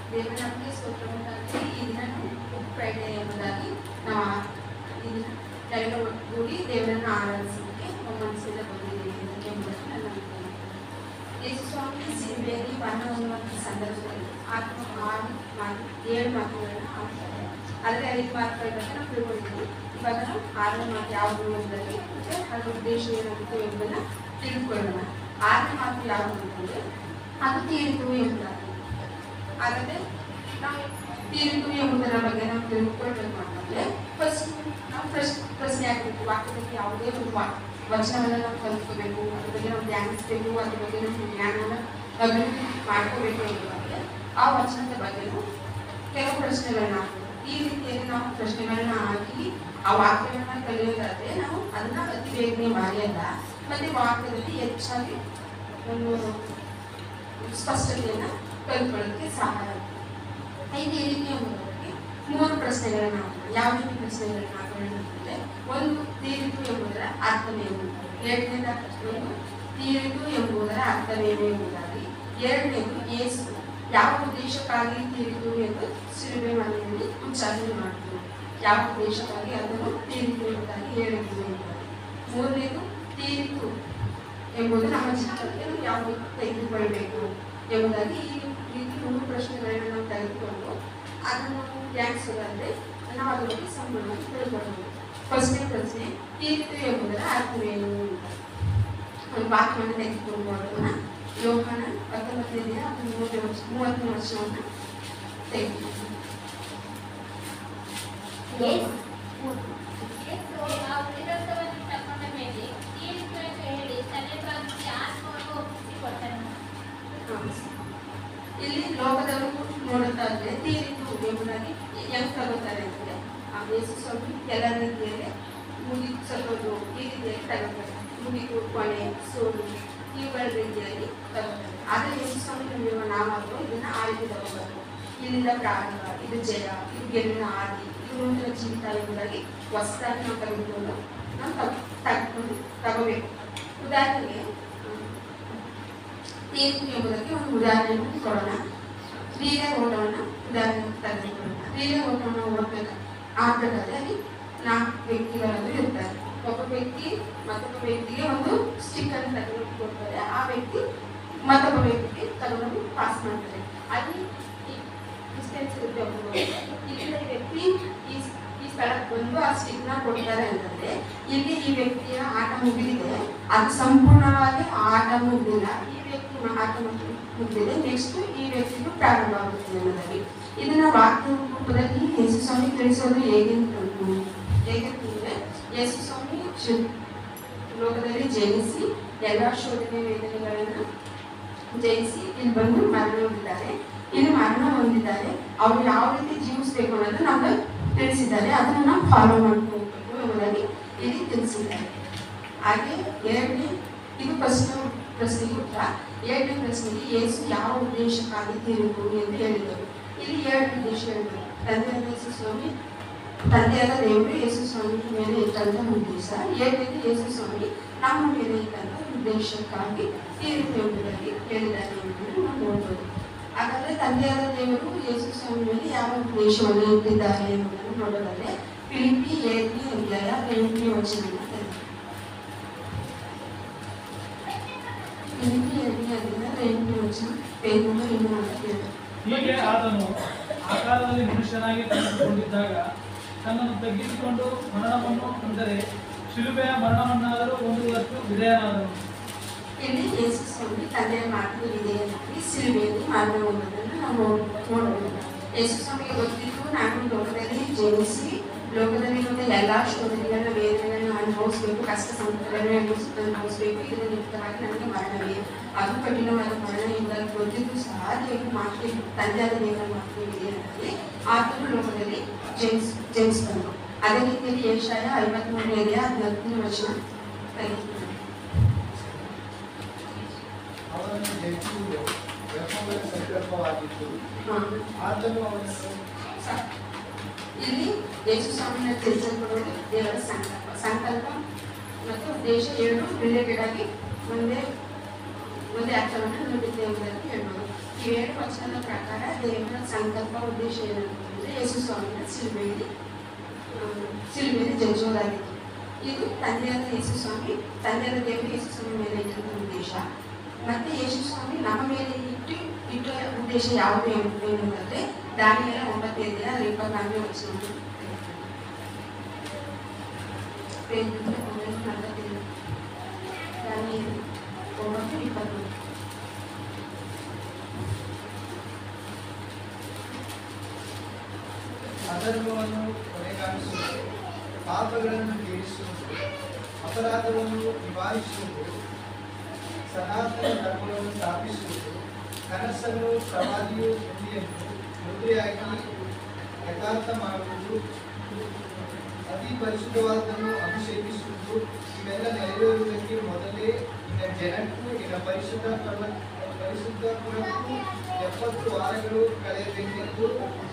ದೇವರ ನಮಗೆ ಸ್ತೋತ್ರ ಉಂಟಾಗಲಿ ಈ ದಿನ ಗುಡ್ ಫ್ರೈಡೆ ಎಂಬುದಾಗಿ ನಾವು ಆ- ಈ ದಿನ ನಾವೆಲ್ಲ ಒಟ್ಟುಗೂಡಿ ದೇವರನ್ನು ಆರಾಧಿಸಲಿಕ್ಕೆ ನಮ್ಮ ಮನಸ್ಸಿಂದ ಬಂದಿದ್ದೀವಿ ಎಂಬುದನ್ನು ನಾನು ನಂಬುತ್ತೇನೆ ಯೇಸು ಸ್ವಾಮಿ ಸಿಲುಬೆಯಲ್ಲಿ ಮರಣ ಹೊಂದುವಂಥ ಸಂದರ್ಭದಲ್ಲಿ ಆತ್ಮ ಆರು ಮಾತು ಏಳು ಮಾತುಗಳನ್ನು ಆಡ್ತಾರೆ ಆದರೆ ಐದು ಮಾತುಗಳ ಬಗ್ಗೆ ನಾವು ತಿಳ್ಕೊಂಡಿದ್ದೀವಿ ಇವಾಗ ನಾವು ಆರನೇ ಮಾತು ಯಾವುದು ಎಂಬುದಾಗಿ ಮತ್ತೆ ಅದರ ಉದ್ದೇಶ ಏನಾಗುತ್ತೆ ಎಂಬುದನ್ನು ತಿಳ್ಕೊಳ್ಳೋಣ ಆರನೇ ಮಾತು ಯಾವುದು ಅಂತಂದರೆ ಅದು ತೀರಿತು ಎಂಬುದಾಗಿ ಹಾಗಾದ್ರೆ ನಾವು ತೀರಿತು ಎಂಬುದರ ಬಗ್ಗೆ ನಾವು ತಿಳ್ಕೊಳ್ಬೇಕು ಅಂತಂದ್ರೆ ಫಸ್ಟ್ ನಾವು ಪ್ರಶ್ನೆ ಪ್ರಶ್ನೆ ಆಗಬೇಕು ವಾಕ್ಯದಲ್ಲಿ ಯಾವುದೇ ಒಂದು ವಾ ವಚನವನ್ನು ನಾವು ಕಲ್ತ್ಕೋಬೇಕು ಅದ್ರ ಬಗ್ಗೆ ನಾವು ಧ್ಯಾನಿಸ್ಬೇಕು ಅದ್ರ ಬಗ್ಗೆ ನಾವು ಜ್ಞಾನವನ್ನು ಅಭಿವೃದ್ಧಿ ಮಾಡ್ಕೋಬೇಕು ಎಂಬುದಾಗಿ ಆ ವಚನದ ಬಗ್ಗೆ ನಾವು ಕೆಲವು ಪ್ರಶ್ನೆಗಳನ್ನ ಹಾಕ್ಬೇಕು ಈ ರೀತಿಯಲ್ಲಿ ನಾವು ಪ್ರಶ್ನೆಗಳನ್ನ ಹಾಕಿ ಆ ವಾಕ್ಯಗಳನ್ನ ಕಲಿಯೋದಾದ್ರೆ ನಾವು ಅದನ್ನ ಅತಿ ಬೇಗನೆ ಮರೆಯಲ್ಲ ಮತ್ತೆ ವಾಕ್ಯದಲ್ಲಿ ಹೆಚ್ಚಾಗಿ ಒಂದು ಸ್ಪಷ್ಟತೆಯನ್ನ ಕಲ್ತ್ಕೊಳ್ಳೋದಕ್ಕೆ ಸಹಾಯ ಆಗುತ್ತೆ. ಐದು ಈ ರೀತಿ ಎಂಬುದಕ್ಕೆ ಮೂರು ಪ್ರಶ್ನೆಗಳನ್ನ ಹಾಕೋಣ. ಯಾವ ರೀತಿ ಪ್ರಶ್ನೆಗಳನ್ನ ಹಾಕೋಣ ಅಂತಂದ್ರೆ ಒಂದು ತೀರಿತು ಎಂಬುದರ ಅರ್ಥವೇನು ಎರಡನೇದ ಒಂದು ತೀರಿತು ಎಂಬುದರ ಅರ್ಥವೇನು ಎಂಬುದಾಗಿ ಎರಡನೇದು ಏಸು ಯಾವ ಉದ್ದೇಶಕ್ಕಾಗಿ ತೀರಿತು ಎಂದು ಸಿಲುಬೆ ಮನೆಯಲ್ಲಿ ಉಚ್ಚಾರಣೆ ಮಾಡಿತು ಯಾವ ಉದ್ದೇಶಕ್ಕಾಗಿ ಅದನ್ನು ತೀರಿತು ಎಂಬುದಾಗಿ ಹೇಳಿತು ಎಂಬುದಾಗಿ ಮೂರನೇದು ತೀರಿತು ಎಂಬುದು ನಮ್ಮ ಜೀವನಕ್ಕೆ ನಾವು ಯಾವ ರೀತಿ ತೆಗೆದುಕೊಳ್ಬೇಕು ಎಂಬುದಾಗಿ ಈ ರೀತಿ ಮೂರು ಪ್ರಶ್ನೆಗಳನ್ನ ನಾವು ತೆಗೆದುಕೊಂಡು ಅದನ್ನು ಧ್ಯಾನಿಸೋದಾದ್ರೆ ನಾವು ಅದರ ಬಗ್ಗೆ ಸಂಪೂರ್ಣವಾಗಿ ತಿಳ್ಕೊಳ್ಬೋದು ಫಸ್ಟ್ನೇ ಪ್ರಶ್ನೆ ತೀರ್ತು ಎಂಬುದರ ಅರ್ಥವೇನು ಅಂತ ಒಂದು ವಾಕ್ಯವನ್ನು ತೆಗೆದುಕೊಂಡು ನೋಡೋಣ ಯೋಹಾನ ಹತ್ತೊಂಬತ್ತನೇ ದಿನ ಅದು ಮೂವತ್ತನೇ ವರ್ಷ ಮೂವತ್ತನೇ ವರ್ಷವನ್ನು ತೆಗೆದುಕೊಂಡು ಯೇಸು ಆ ಉಳಿದದ್ದವನ್ನು ತಗೊಂಡ ಮೇಲೆ ತೀರಿತು ಎಂದು ಹೇಳಿ ತಲೆಬಾಗಿ ಆತ್ಮವನ್ನು ಒಪ್ಪಿಸಿಕೊಟ್ಟನು ಇಲ್ಲಿ ಲೋಕದವರು ನೋಡುತ್ತಾದ್ರೆ ತೀರಿತು ಎಂಬುದಾಗಿ ಹೆಂಗ್ ತಗೋತಾರೆ ಅಂದ್ರೆ ಆ ಯೇಸು ಸ್ವಾಮಿ ಎಲ್ಲ ರೀತಿಯಲ್ಲಿ ಮುಗಿಸೋದು ಈ ರೀತಿಯಲ್ಲಿ ತಗೋತಾರೆ ಮುಗಿದು ಕೊನೆ ಸೋಲು ಇವುಗಳ ರೀತಿಯಲ್ಲಿ ತಗೋತಾರೆ ಆದರೆ ಯೇಸು ಸ್ವಾಮಿ ನಲ್ಲಿರುವ ನಾವಾದರೂ ಇದನ್ನ ಆ ರೀತಿ ತಗೋಬಾರ್ದು ಇಲ್ಲಿಂದ ಪ್ರಾರಂಭ ಇದು ಜಯ ಇದು ಗೆಲುವಿನ ಆದಿ ಇದು ಮುಂದಿನ ಜೀವಿತ ಎಂಬುದಾಗಿ ಹೊಸದಾಗಿ ನಾವು ತೆಗೆದುಕೊಂಡು ನಾವು ತಗ್ ತೆಗೆದುಕೊಂಡು ತಗೋಬೇಕು ಉದಾಹರಣೆಗೆ ಹ್ಮ್, ತೀರ್ಪು ಎಂಬುದಕ್ಕೆ ಒಂದು ಉದಾಹರಣೆಯನ್ನು ಕೊಡೋಣ ರೀಲೆ ಓಟವನ್ನು ಉದಾಹರಣೆ ತೆಗೆದುಕೊಳ್ಳೋಣ ರೀಲೆ ಓಟವನ್ನು ಓಡಬೇಕು ಆಡಬೇಕಾದ್ರೆ ಅಲ್ಲಿ ನಾಲ್ಕು ವ್ಯಕ್ತಿಗಳಾದರೂ ಇರ್ತಾರೆ ಒಬ್ಬ ವ್ಯಕ್ತಿ ಮತ್ತೊಬ್ಬ ವ್ಯಕ್ತಿಗೆ ಒಂದು ಸ್ಟಿಕ್ ಅನ್ನು ತೆಗೆದು ಕೊಡ್ತಾರೆ ಆ ವ್ಯಕ್ತಿ ಮತ್ತೊಬ್ಬ ವ್ಯಕ್ತಿಗೆ ತಗೊಂಡು ಪಾಸ್ ಮಾಡ್ತಾರೆ ಅಲ್ಲಿ ಡಿಸ್ಟೆನ್ಸ್ ಇರುತ್ತೆ ಒಬ್ಬರು ಇಲ್ಲಿಂದ ಈ ವ್ಯಕ್ತಿ ಈ ಈ ಸ್ಥಳಕ್ಕೆ ಬಂದು ಆ ಸ್ಟಿಕ್ನ ಕೊಡ್ತಾರೆ ಅಂತಂದ್ರೆ ಇಲ್ಲಿ ಈ ವ್ಯಕ್ತಿಯ ಆಟ ಮುಗಿದಿದೆ ಅದು ಸಂಪೂರ್ಣವಾಗಿ ಆ ಆಟ ಮುಗಿದಿಲ್ಲ ಈ ವ್ಯಕ್ತಿ ಆಟ ಮುಗಿ- ಮುಗಿದಿದೆ ನೆಕ್ಸ್ಟ್ ಈ ವ್ಯಕ್ತಿಗೂ ಪ್ರಾರಂಭ ಆಗುತ್ತೆ ಅನ್ನೋದಾಗಿ ಇದನ್ನ ವಾಕ್ಯ ರೂಪದಲ್ಲಿ ಯೇಸು ಸ್ವಾಮಿ ತಿಳಿಸೋದು ಹೇಗೆ ಅಂತಂದ್ರೆ ಹೇಗೆ ಅಂತಂದ್ರೆ ಯೇಸು ಸ್ವಾಮಿ ಶು- ಲೋಕದಲ್ಲಿ ಜಯಿಸಿ ಎಲ್ಲ ಶೋಧನೆ ವೇದನೆಗಳನ್ನು ಜಯಿಸಿ ಇಲ್ಲಿ ಬಂದು ಮರಣ ಹೊಂದಿದ್ದಾರೆ ಇಲ್ಲಿ ಮರಣ ಹೊಂದಿದ್ದಾರೆ ಅವ್ರು ಯಾವ ರೀತಿ ಜೀವಿಸ್ಬೇಕು ಅನ್ನೋದು ನಮ್ಗೆ ತಿಳಿಸಿದ್ದಾರೆ ಅದನ್ನ ನಾವು ಫಾಲೋ ಮಾಡ್ಕೊಂಡು ಹೋಗ್ಬೇಕು ಎಂಬುದಾಗಿ ಇಲ್ಲಿ ತಿಳಿಸಿದ್ದಾರೆ ಹಾಗೆ ಎರಡನೇ ಇದು ಫಸ್ಟ್ ಪ್ರಶ್ನೆಗೆ ಉತ್ತರ ಎರಡನೇ ಪ್ರಶ್ನೆಗೆ ಯೇಸು ಯಾವ ಉದ್ದೇಶಕ್ಕಾಗಿ ತೀರಿತು ಎಂದು ಹೇಳಿದರು ಇಲ್ಲಿ ಎರಡು ಉದ್ದೇಶ ಹೇಳಿದರು ತಂದೆಯಾದ ಯೇಸು ಸ್ವಾಮಿ ತಂದೆಯಾದ ದೇವರು ಯೇಸು ಸ್ವಾಮಿ ಮೇಲೆ ಇಟ್ಟಂತ ಉದ್ದೇಶ ಎರಡನೇದು ಯೇಸು ಸ್ವಾಮಿ ನಮ್ಮ ಮೇಲೆ ಇಟ್ಟಂತ ಉದ್ದೇಶಕ್ಕಾಗಿ ತೀರಿತು ಎಂಬುದಾಗಿ ಹೇಳಿದ್ದಾರೆ ಎಂಬುದನ್ನು ನಾವು ನೋಡ್ಬೋದು ಹಾಗಾದ್ರೆ ತಂದೆಯಾದ ದೇವರು ಯೇಸು ಸ್ವಾಮಿ ಮೇಲೆ ಯಾವ ಉದ್ದೇಶವನ್ನು ಇಟ್ಟಿದ್ದಾರೆ ಎಂಬುದನ್ನು ನೋಡೋದಾದ್ರೆ ಫಿಲಿಪಿ ಏಳನೇ ಅಧ್ಯಾಯ ಎಂಟನೇ ವಚನವನ್ನು ತೆಗೆದು ಫಿಲಿಪಿ ಏಳನೇ ಅಧ್ಯಾಯ ಎಂಟನೇ ವಚನ ಪೇಜ್ ನಂಬರ್ ಇನ್ನೂರ ನಲವತ್ತೇಳು ಹೀಗೆ ಆತನು ಆಕಾರದಲ್ಲಿ ಮನುಷ್ಯನಾಗಿ ತೆಗೆದುಕೊಂಡಿದ್ದಾಗ ತನ್ನನ್ನು ತಗ್ಗಿಸಿಕೊಂಡು ಮರಣವನ್ನು ಅಂದರೆ ಶಿಲುಬೆಯ ಮರಣವನ್ನಾದರೂ ಹೊಂದುವಷ್ಟು ವಿಧೇಯನಾದನು ಇಲ್ಲಿ ಯೇಸು ಸ್ವಾಮಿ ತಂದೆಯ ಮಾತಿಗೆ ವಿಧೇಯನಾಗಿ ಸಿಲುಬೆಯಲ್ಲಿ ಮರಣ ಹೊಂದೋದನ್ನು ನಾವು ನೋಡ್- ನೋಡಬಹುದು ಯೇಸು ಸ್ವಾಮಿಗೆ ಗೊತ್ತಿತ್ತು ನಾನು ಲೋಕದಲ್ಲಿ ಜೀವಿಸಿ ಲೋಕದಲ್ಲಿ ಇರುವ ಎಲ್ಲ ಶೋಧನೆಗಳನ್ನ ವೇದನೆಗಳನ್ನ ಅನುಭವಿಸ್ಬೇಕು ಕಷ್ಟ ಸಂಕಟಗಳನ್ನು ಅನುಭವಿಸ್- ಅನುಭವಿಸ್ಬೇಕು ಇದರ ನಿಮಿತ್ತವಾಗಿ ನನಗೆ ಮರಣವೇ ಅದು ಕಠಿಣವಾದ ಮರಣ ಎಂಬುದಾಗಿ ಗೊತ್ತಿದ್ದು ಸಹ ದೇವರು ಮಾತಿಗೆ ತಂದೆಯಾದ ದೇವರ ಮಾತಿಗೆ ವಿಧೇಯನಾಗಿ ಆತನು ಲೋಕದಲ್ಲಿ ಜನಿಸ್ ಜನಿಸಿದನು ಅದೇ ರೀತಿಯಲ್ಲಿ ಏಷಾಯ ಐವತ್ಮೂರನೇ ಹದಿನಾಲ್ಕನೇ ವಚನ ತೆಗೆದುಕೊಂಡನು ಅವನನ್ನು ಜಯಿಸುವುದು ಯೆಹೋವನ ಸಂಕಲ್ಪವಾಗಿತ್ತು ಹಾಂ ಆತನು ಅವನನ್ನು ಸ- ಇಲ್ಲಿ ಯೇಸು ಸ್ವಾಮಿನ ತಿಳಿಸಲ್ಪಡುವುದು ದೇವರ ಸಂಕಲ್ಪ ಸಂಕಲ್ಪ ಮತ್ತು ಉದ್ದೇಶ ಎರಡು ರಿಲೇಟೆಡ್ ಆಗಿ ಒಂದೇ ಒಂದೇ ಅರ್ಥವನ್ನು ನೀಡುತ್ತೆ ಎಂಬುದನ್ನು ಹೇಳ್ಬೋದು ಇವೆರಡು ವಚನದ ಪ್ರಕಾರ ದೇವರ ಸಂಕಲ್ಪ ಉದ್ದೇಶ ಏನಂತಂದ್ರೆ ಯೇಸು ಸ್ವಾಮಿನ ಸಿಲುಬೆಯಲ್ಲಿ ಆ, ಸಿಲುಬೆಯಲ್ಲಿ ಜನಿಸೋದಾಗಿತ್ತು ಇದು ತಂದೆಯಾದ ಯೇಸು ಸ್ವಾಮಿ ತಂದೆಯಾದ ದೇವರು ಯೇಸು ಸ್ವಾಮಿ ಮೇಲೆ ಇಟ್ಟಂತ ಉದ್ದೇಶ ಮತ್ತೆ ಯೇಸು ಸ್ವಾಮಿ ನಮ್ಮ ಮೇಲೆ ಇಟ್ಟು ಇಟ್ಟ ಉದ್ದೇಶ ಯಾವುದು ಏನು- ಏನಂತಂದ್ರೆ ದಾನಿಯರ ಒಂಬತ್ತೈದು ದಿನ ಅದರ ಇಪ್ಪತ್ನಾಲ್ಕನೇ ವಚನ ಪೇಜ್ ನಂಬರ್ ಒಂಬೈನೂರ ನಲವತ್ತೇಳು. ದಾನಿಯೇಲ ಒಂಬತ್ತು ಇಪ್ಪತ್ನಾಲ್ಕು ಅಧರ್ಮವನ್ನು ಕೊನೆಗಾಣಿಸುವುದು ಪಾಪಗಳನ್ನು ತೀರಿಸುವುದು ಅಪರಾಧವನ್ನು ನಿವಾರಿಸುವುದು ಸನಾತನ ಧರ್ಮವನ್ನು ಸ್ಥಾಪಿಸುವುದು ಕನಸನ್ನು ಪ್ರವಾದಿಯು ಸುದ್ದಿಯನ್ನು ಮುದ್ರೆಯಾಗಿ ಯಥಾರ್ಥ ಮಾಡುವುದು ಅತಿ ಪರಿಶುದ್ಧವಾದನ್ನು ಅಭಿಷೇಕಿಸುವುದು ಇವೆಲ್ಲ ನೆರವೇರುವುದಕ್ಕೆ ಮೊದಲೇ ನಿನ್ನ ಜನಕ್ಕೂ ನಿನ್ನ ಪರಿಶುದ್ಧ ಪರ್ವ- ಪರಿಶುದ್ಧ ಪುರಕ್ಕೂ ಎಪ್ಪತ್ತು ವಾರಗಳು ಕಳೆಯಬೇಕೆಂದು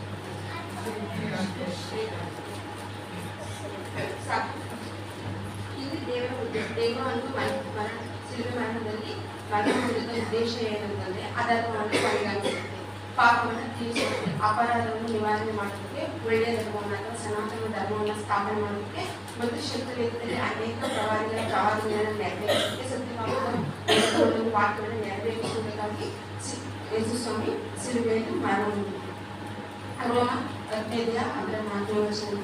ಸಾಕು ಇದು ದೇವರ ಉದ್ದೇಶ ದೇವರನ್ನು ಮರ- ಮರ- ಶಿಲುಬೆ ಮರಣದಲ್ಲಿ ಮರಣ ಹೊಂದಿದ ಉದ್ದೇಶ ಏನಂತಂದ್ರೆ ಅಧರ್ಮವನ್ನು ಪರಿಗಣಿಸುತ್ತೆ ಪಾಪವನ್ನು ತೀರಿಸುತ್ತೆ ಅಪರಾಧವನ್ನು ನಿವಾರಣೆ ಮಾಡೋದಕ್ಕೆ ಒಳ್ಳೆಯ ಧರ್ಮವನ್ನು ಅಥವಾ ಸನಾತನ ಧರ್ಮವನ್ನು ಸ್ಥಾಪನೆ ಮಾಡೋದಕ್ಕೆ ಮತ್ತು ಶತ್ರುವೇದದಲ್ಲಿ ಅನೇಕ ಪ್ರವಾದಿಗಳ ಪ್ರವಾದನೆಯನ್ನು ನೆರವೇರಿಸಲಿಕ್ಕೆ ಸತ್ಯವಾದ ಒಂದೊಂದು ವಾಕ್ಯವನ್ನು ನೆರವೇರಿಸುವುದಕ್ಕಾಗಿ ಸಿ- ಯೇಸು ಸ್ವಾಮಿ ಸಿಲುಬೆಯಲ್ಲಿ ಮರಣ ಹೊಂದಿದ್ರು ರೋಮ ಹದಿನೈದರ ಅದರ ನಾಲ್ಕನೇ ವರ್ಷದಲ್ಲಿ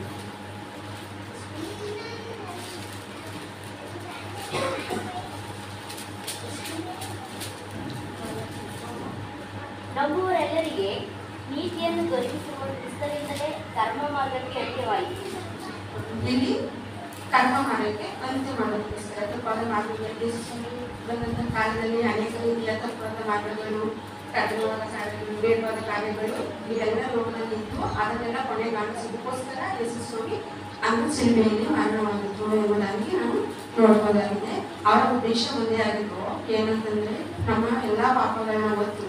ನಂಬುವರೆಲ್ಲರಿಗೆ ನೀತಿಯನ್ನು ದೊರಕಿಸುವ ಕ್ರಿಸ್ತರಿಂದಲೇ ಧರ್ಮ ಮಾರ್ಗಕ್ಕೆ ಅಡ್ಡಿವಾಯಿತು ಇಲ್ಲಿ ಕರ್ಮ ಮಾಡೋಕ್ಕೆ ಅಂತ್ಯ ಮಾಡೋದಕ್ಕೋಸ್ಕರ ತಪ್ಪಾದ ಮಾರ್ಗಗಳು ಬಂದಂಥ ಕಾಲದಲ್ಲಿ ಅನೇಕ ರೀತಿಯ ತಪ್ಪಾದ ಮಾರ್ಗಗಳು ಕಠಿಣವಾದ ಕಾರ್ಯಗಳು ಬೇಡವಾದ ಕಾರ್ಯಗಳು ಇವೆಲ್ಲ ಲೋಕದಲ್ಲಿ ಇದ್ದು ಅದನ್ನೆಲ್ಲ ಕೊನೆಗಾಣಿಸೋದಕ್ಕೋಸ್ಕರ ಯೇಸು ಸ್ವಾಮಿ ಅಂದು ಸಿಲ್ವೆಯಲ್ಲಿ ಮರಣವಾಗಿತ್ತು ಎಂಬುದಾಗಿ ನಾವು ನೋಡ್ಬೋದಾಗಿದೆ ಅವರ ಉದ್ದೇಶ ಒಂದೇ ಆಗಿತ್ತು ಏನಂತಂದ್ರೆ ನಮ್ಮ ಎಲ್ಲ ಪಾಪಗಳನ್ನ ಹೊತ್ತು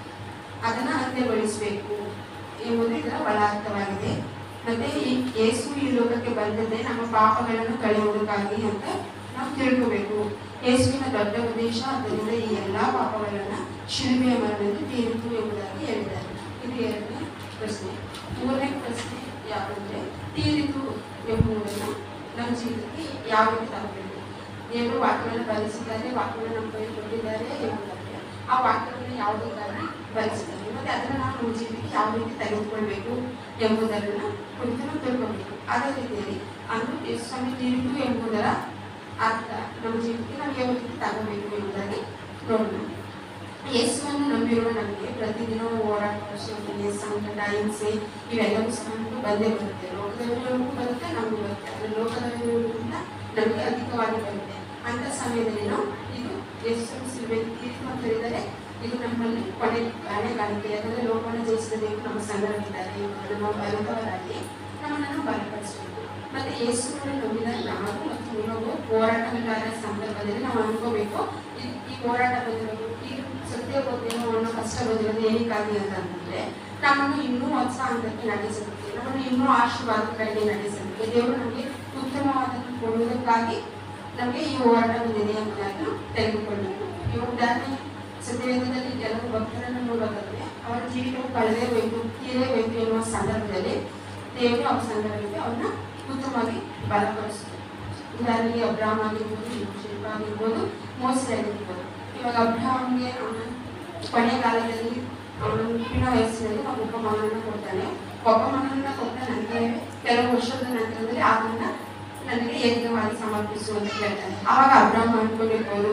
ಅದನ್ನ ಅಂತ್ಯಗೊಳಿಸಬೇಕು ಎಂಬುದು ಇದರ ಒಳ ಅರ್ಥವಾಗಿದೆ ಮತ್ತೆ ಈ ಯೇಸು ಈ ಲೋಕಕ್ಕೆ ಬಂದದ್ದೇ ನಮ್ಮ ಪಾಪಗಳನ್ನು ಕಳೆಯುವುದಕ್ಕಾಗಿ ಅಂತ ನಾವು ತಿಳ್ಕೋಬೇಕು ಯೇಸುವಿನ ದೊಡ್ಡ ಉದ್ದೇಶ ಆದ್ದರಿಂದ ಈ ಎಲ್ಲಾ ಪಾಪಗಳನ್ನ ಶಿಲುಬೆಯ ಮರಣದಲ್ಲಿ ತೀರಿತು ಎಂಬುದಾಗಿ ಹೇಳಿದ್ದಾರೆ ಇದು ಎರಡನೇ ಪ್ರಶ್ನೆ ಮೂರನೇ ಪ್ರಶ್ನೆ ಯಾವುದಂದ್ರೆ ತೀರಿತು ಎಂಬುದನ್ನು ನಮ್ಮ ಜೀವಿತಕ್ಕೆ ಯಾವ ರೀತಿ ತರಬೇಕು ದೇವರು ವಾಕ್ಯವನ್ನು ಬರೆಸಿದ್ದಾರೆ ವಾಕ್ಯವನ್ನು ನಮ್ಮ ಕೈ ಕೊಟ್ಟಿದ್ದಾರೆ ಎಂಬುದಾಗಿ ಆ ವಾಕ್ಯವನ್ನು ಯಾವುದಕ್ಕಾಗಿ ಬರೆಸಿದ್ದಾರೆ ಮತ್ತೆ ಅದನ್ನು ನಾವು ನಮ್ಮ ಜೀವಿತಕ್ಕೆ ಯಾವ ರೀತಿ ತೆಗೆದುಕೊಳ್ಬೇಕು ಎಂಬುದನ್ನು ಕುರಿತು ನಾವು ತಿಳ್ಕೊಬೇಕು ಅದೇ ರೀತಿಯಲ್ಲಿ ಅಂದು ಯೇಸು ಸ್ವಾಮಿ ತೀರಿತು ಎಂಬುದರ ಅರ್ಥ ನಮ್ಮ ಜೀವಿತಕ್ಕೆ ನಾವು ಯಾವ ರೀತಿ ತಗೋಬೇಕು ಎಂಬುದಾಗಿ ನೋಡೋಣ ಯೇಸುವನ್ನು ನಂಬಿರುವ ನಮಗೆ ಪ್ರತಿದಿನ ಹೋರಾಟ ಶೋಧನೆ ಸಂಕಟ ಹಿಂಸೆ ಇವೆಲ್ಲವೂ ಸಹ ನಮಗೆ ಬಂದೇ ಬರುತ್ತೆ ಲೋಕದಲ್ಲಿರೋರ್ಗೂ ಬರುತ್ತೆ ನಮಗೂ ಬರುತ್ತೆ ಆದರೆ ಲೋಕದಲ್ಲಿರೋದ್ರಿಂದ ನಮಗೆ ಅಧಿಕವಾಗಿ ಬರುತ್ತೆ ಅಂತ ಸಮಯದಲ್ಲಿ ನಾವು ಇದು ಯೇಸು ಸಿಲ್ವೆ ತೀರ್ಪು ಅಂತ ಹೇಳಿದರೆ ಇದು ನಮ್ಮಲ್ಲಿ ಕೊನೆ ಕಾಣಿಕೆ ಯಾಕಂದ್ರೆ ಲೋಕವನ್ನು ಜಯಿಸಿದ ದೇವರು ನಮ್ಮ ಸಂಗಡವಿದ್ದಾರೆ ಎಂಬುದನ್ನು ನಾವು ಬರೆದವರಾಗಿ ನಮ್ಮನ್ನು ನಾವು ಬಲಪಡಿಸಬೇಕು ಮತ್ತೆ ಯೇಸುವನ್ನು ನಂಬಿದ ನಾವು ಮತ್ತು ನಿಮಗೂ ಹೋರಾಟಗಾರ ಸಂದರ್ಭದಲ್ಲಿ ನಾವು ಅನ್ಕೋಬೇಕು ಈ- ಈ ಹೋರಾಟ ಬಂದಿರೋದು ಈ ಸತ್ಯ ಗೊತ್ತೇನೋ ಅನ್ನೋ ಕಷ್ಟ ಬಂದಿರೋದು ಏನಕ್ಕಾಗಿ ಅಂತಂದ್ರೆ ನಮ್ಮನ್ನು ಇನ್ನೂ ಹೊಸ ಹಂತಕ್ಕೆ ನಡೆಸುತ್ತೆ ನಮ್ಮನ್ನು ಇನ್ನೂ ಆಶೀರ್ವಾದ ಕಡೆಗೆ ನಡೆಸುತ್ತೆ ದೇವರು ನಮಗೆ ಉತ್ತಮವಾದನ್ನು ಕೊಡುವುದಕ್ಕಾಗಿ ನಮಗೆ ಈ ಹೋರಾಟ ಬಂದಿದೆ ಎಂಬುದಾಗಿ ನಾವು ತೆಗೆದುಕೊಳ್ಳಬೇಕು ಈ ಉದಾಹರಣೆ ಸತ್ಯವೇದದಲ್ಲಿ ಕೆಲವು ಭಕ್ತರನ್ನು ನೋಡೋದಾದ್ರೆ ಅವರ ಜೀವಿತವು ಕಳೆದೇ ಹೋಯ್ತು ತೀರೇ ಹೋಯ್ತು ಎನ್ನುವ ಸಂದರ್ಭದಲ್ಲಿ ದೇವರು ಅವರ ಸಂದರ್ಭಕ್ಕೆ ಅವ್ರನ್ನ ಉತ್ತಮವಾಗಿ ಬಲಪಡಿಸ್ತಾರೆ ಉದಾಹರಣೆಗೆ ಅಬ್ರಾಹ್ಮ ಆಗಿರ್ಬೋದು ಶಿಲ್ಪ ಆಗಿರ್ಬೋದು ಮೋಸ ಆಗಿರ್ಬೋದು ಇವಾಗ ಅಬ್ರಾಹ್ಮ್ಗೆ ಅವನ ಕೊನೆ ಕಾಲದಲ್ಲಿ ಅವನ ಮುಪ್ಪಿನ ವಯಸ್ಸಿನಲ್ಲಿ ನಾವು ಒಬ್ಬ ಮಗನನ್ನು ಕೊಡ್ತಾನೆ ಒಬ್ಬ ಮಗನನ್ನ ಕೊಟ್ಟ ನಂತರವೇ ಕೆಲವು ವರ್ಷದ ನಂತರದಲ್ಲಿ ಆತನ ನನಗೆ ಯಜ್ಞವಾಗಿ ಸಮರ್ಪಿಸು ಅಂತ ಕೇಳ್ತಾನೆ ಆವಾಗ ಅಬ್ರಾಹ್ಮ ಅನ್ಕೊಂಡಿರ್ಬೋದು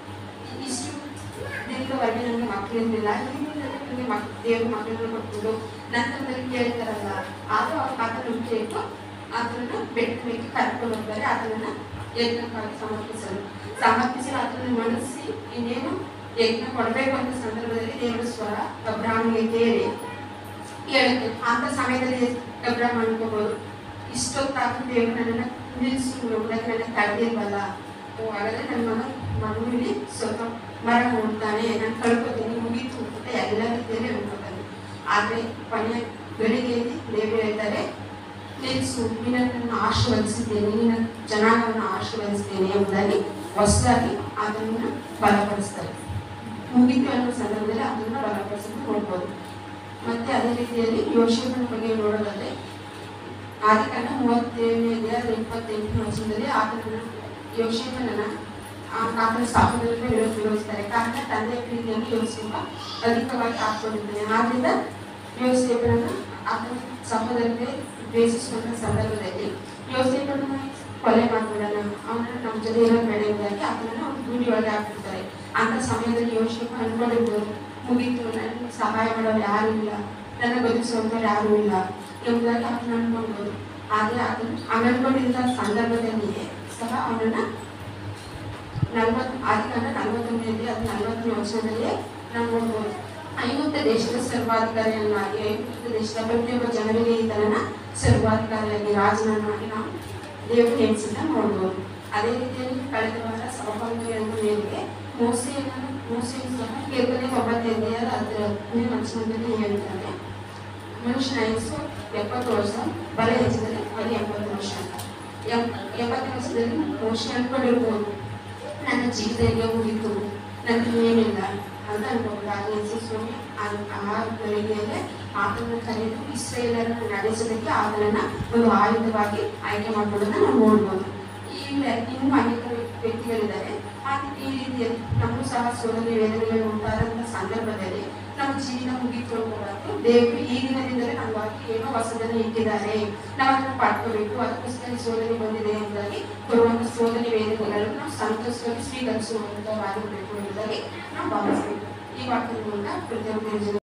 ಇಷ್ಟು ದಿನದವರೆಗೆ ನನಗೆ ಮಕ್ಕಳಿರಲಿಲ್ಲ ನನಗೆ ಮಕ್ ದೇವರು ಮಕ್ಕಳನ್ನು ಕೊಟ್ಬಿಟ್ಟು ನಂತರದಲ್ಲಿ ಕೇಳ್ತಾರಲ್ಲ ಆದರೂ ಆತನ ನಂಬಿಕೆ ಇಟ್ಟು ಆತನನ್ನು ಬೆಟ್ಟ ಮೇಲೆ ಕರ್ಕೊಂಡು ಹೋಗ್ತಾರೆ ಆತನನ್ನ ಯಜ್ಞಕ್ಕಾಗಿ ಸಮರ್ಪಿಸಲು ಸಮರ್ಪಿಸಿ ಆತನ ಮನಸ್ಸಿ ಇನ್ನೇನು ಯಜ್ಞ ಕೊಡಬೇಕು ಅಂತ ಸಂದರ್ಭದಲ್ಲಿ ದೇವರ ಸ್ವರ ಅಬ್ರಾಹ್ಮನಿಗೆ ಕೇಳಿ ಹೇಳುತ್ತೆ ಅಂತ ಸಮಯದಲ್ಲಿ ಅಬ್ರಾಹ್ಮ ಅನ್ಕೋಬಹುದು ಇಷ್ಟೊತ್ತಾದ್ರೂ ದೇವರು ನನ್ನನ್ನು ನಿಲ್ಲಿಸು ನೋಡಕ್ಕೆ ನನ್ನ ತಡೆದಿಲ್ವಲ್ಲ ಓ ಹಾಗಾದ್ರೆ ನನ್ನ ಮಗ ಮಗುವಿನಲ್ಲಿ ಸ್ವಲ್ಪ ಮರಣ ನೋಡ್ತಾನೆ ನಾನು ಕಳ್ಕೊತೀನಿ ಮುಗೀತು ಅಂತ ಎಲ್ಲ ರೀತಿಯಲ್ಲಿ ಅನ್ಕೋತಾನೆ ಆದರೆ ಕೊನೆಯ ಗಳಿಗೆಯಲ್ಲಿ ದೇವರು ಹೇಳ್ತಾರೆ ನಿಲ್ಲಿಸು ನಿನ್ನನ್ನು ಆಶೀರ್ವದಿಸಿದ್ದೇನೆ ನಿನ್ನ ಜನಾಂಗವನ್ನು ಆಶೀರ್ವದಿಸ್ತೇನೆ ಎಂಬುದಾಗಿ ಹೊಸದಾಗಿ ಅದನ್ನು ಬಲಪಡಿಸ್ತಾರೆ ಮುಗಿ ಮುಗಿತು ಅನ್ನೋ ಸಂದರ್ಭದಲ್ಲಿ ಅದನ್ನ ಬಲಪಡಿಸಲು ನೋಡ್ಬೋದು ಮತ್ತೆ ಅದೇ ರೀತಿಯಲ್ಲಿ ಯೋಶೇಪನ ಬಗ್ಗೆ ನೋಡೋದಾದ್ರೆ ಆದಿಕಾಂಡ ಮೂವತ್ತೇಳನೇ ಅಧ್ಯಾಯ ಇಪ್ಪತ್ತೆಂಟನೇ ವರ್ಷದಲ್ಲಿ ಆತನ ಯೋಶೇಪನನ್ನ ಆ- ಆತನ ಸಹೋದರರಿಗೆ ವಿರೋಧ ವಿರೋಧಿಸ್ತಾರೆ ಕಾರಣ ತಂದೆಯ ಪ್ರೀತಿಯನ್ನು ಯೋಸೇಪ ಅಧಿಕವಾಗಿ ಹಾಕೊಂಡಿದ್ದಾನೆ ಆದ್ರಿಂದ ಯೋಸೇಪನನ್ನ ಆತನ ಸಹೋದರರಿಗೆ ದ್ವೇಷಿಸುವಂತ ಸಂದರ್ಭದಲ್ಲಿ ಯೋಸೇಪನನ್ನ ಕೊಲೆ ಮಾಡ್ಬಿಡೋಣ ಅವನನ್ನ ನಮ್ಮ ಜೊತೆ ಇರೋ ಬೇಡ ಎಂಬುದಾಗಿ ಆತನನ್ನ ಒಂದು ಗೂಡಿ ಒಳಗೆ ಹಾಕ್ಬಿಡ್ತಾರೆ ಅಂತ ಸಮಯದಲ್ಲಿ ಯೋಸೇಪ ಅನ್ಕೊಂಡಿರ್ಬೋದು ಮುಗೀತು ನನಗೆ ಸಹಾಯ ಮಾಡೋರು ಯಾರು ಇಲ್ಲ ನನ್ನ ಬದುಕಿಸುವಂಥವ್ರು ಯಾರು ಇಲ್ಲ ಎಂಬುದಾಗಿ ಆತನ ಅನ್ಕೊಳ್ಬೋದು ಆದರೆ ಆತನು ಅನ್ಕೊಂಡಿದ್ದ ಸಂದರ್ಭದಲ್ಲಿಯೇ ಸಹ ಅವನನ್ನ ನಲ್ವತ್ತು ಆದಿಕಾಂಡ ನಲವತ್ತೊಂದನೇ ಅದು ನಲವತ್ತನೇ ವರ್ಷದಲ್ಲೇ ನಾವು ನೋಡ್ಬೋದು ಐವತ್ತು ದೇಶದ ಸರ್ವಾಧಿಕಾರಿಯನ್ನಾಗಿ ಐವತ್ತು ದೇಶದ ಪ್ರತಿಯೊಬ್ಬ ಜನರಿಗೆ ಈತನನ್ನ ಸರ್ವಾಧಿಕಾರಿಯಾಗಿ ರಾಜನನ್ನಾಗಿ ನಾವು ದೇವರು ನೇಮಿಸಿದ ನೋಡ್ಬೋದು ಅದೇ ರೀತಿಯಲ್ಲಿ ಕಳೆದ ವಾರ ಸಭಾಂಗಗಳ ಮೇರೆಗೆ ಮೋಸೆಯನ್ನು ಮೋಸೆಯನ್ನು ಸಹ ಕೇವಲ ಒಂಬತ್ತೈದನೇ ಅದರ ವಚನದಲ್ಲಿ ಹೇಳ್ತಾರೆ ಮನುಷ್ಯನ ಆಯುಸ್ಸು ಎಪ್ಪತ್ತು ವರ್ಷ ಬಲ ಹೆಚ್ಚಿದರೆ ಅದು ಎಂಬತ್ತು ವರ್ಷ ಅಂತ ಎಂ- ಎಪ್ಪತ್ತು ವರ್ಷದಲ್ಲಿ ಮೋಶೆ ಅನ್ಕೊಂಡಿರ್ಬೋದು ನನ್ನ ಜೀವಿತ ಎಲ್ಲ ಮುಗೀತು ನನಗೆ ಏನಿಲ್ಲ ಅಂತ ಅನ್ಕೋಬೋದು ಆಗ ಯೇಸು ಸ್ವಾಮಿ ಆ- ಆ ಗಳಿಗೆಯಲ್ಲೇ ಆತನ ಕರೆದು ಇಸ್ರೇಲರನ್ನು ನಡೆಸೋದಕ್ಕೆ ಆತನನ್ನ ಒಂದು ಆಯುಧವಾಗಿ ಆಯ್ಕೆ ಮಾಡ್ಕೊಳ್ಳೋದನ್ನ ನಾವು ನೋಡ್ಬೋದು ಈ ಇನ್ನೂ ಅನೇಕ ವ್ಯಕ್ತಿಗಳಿದ್ದಾರೆ ಹಾಗೆ ಈ ರೀತಿಯಲ್ಲಿ ನಮಗೂ ಸಹ ಸೋದನೆ ವೇದನೆಗಳು ಉಂಟಾದಂಥ ಸಂದರ್ಭದಲ್ಲಿ ನಮ್ಮ ಜೀವನ ಮುಗಿತು ಅನ್ನೋದು ದೇವರು ಈ ದಿನದಿಂದಲೇ ನಮಗಾಗಿ ಏನೋ ಹೊಸದನ್ನು ಇಟ್ಟಿದ್ದಾರೆ ನಾವು ಅದನ್ನು ಪಡ್ಕೋಬೇಕು ಅದಕ್ಕೋಸ್ಕರ ಈ ಸೋದನೆ ಬಂದಿದೆ ಎಂಬುದಾಗಿ ಬರುವಂಥ ಸೋದನೆ ವೇದನೆಗಳನ್ನು ನಾವು ಸಂತೋಷವಾಗಿ ಸ್ವೀಕರಿಸುವಂಥವಾಗಿರಬೇಕು ಎಂಬುದಾಗಿ ನಾವು ಭಾವಿಸಬೇಕು ಈ ವಾಕ್ಯದ ಮೂಲಕ ಪ್ರತಿಯೊಬ್ಬ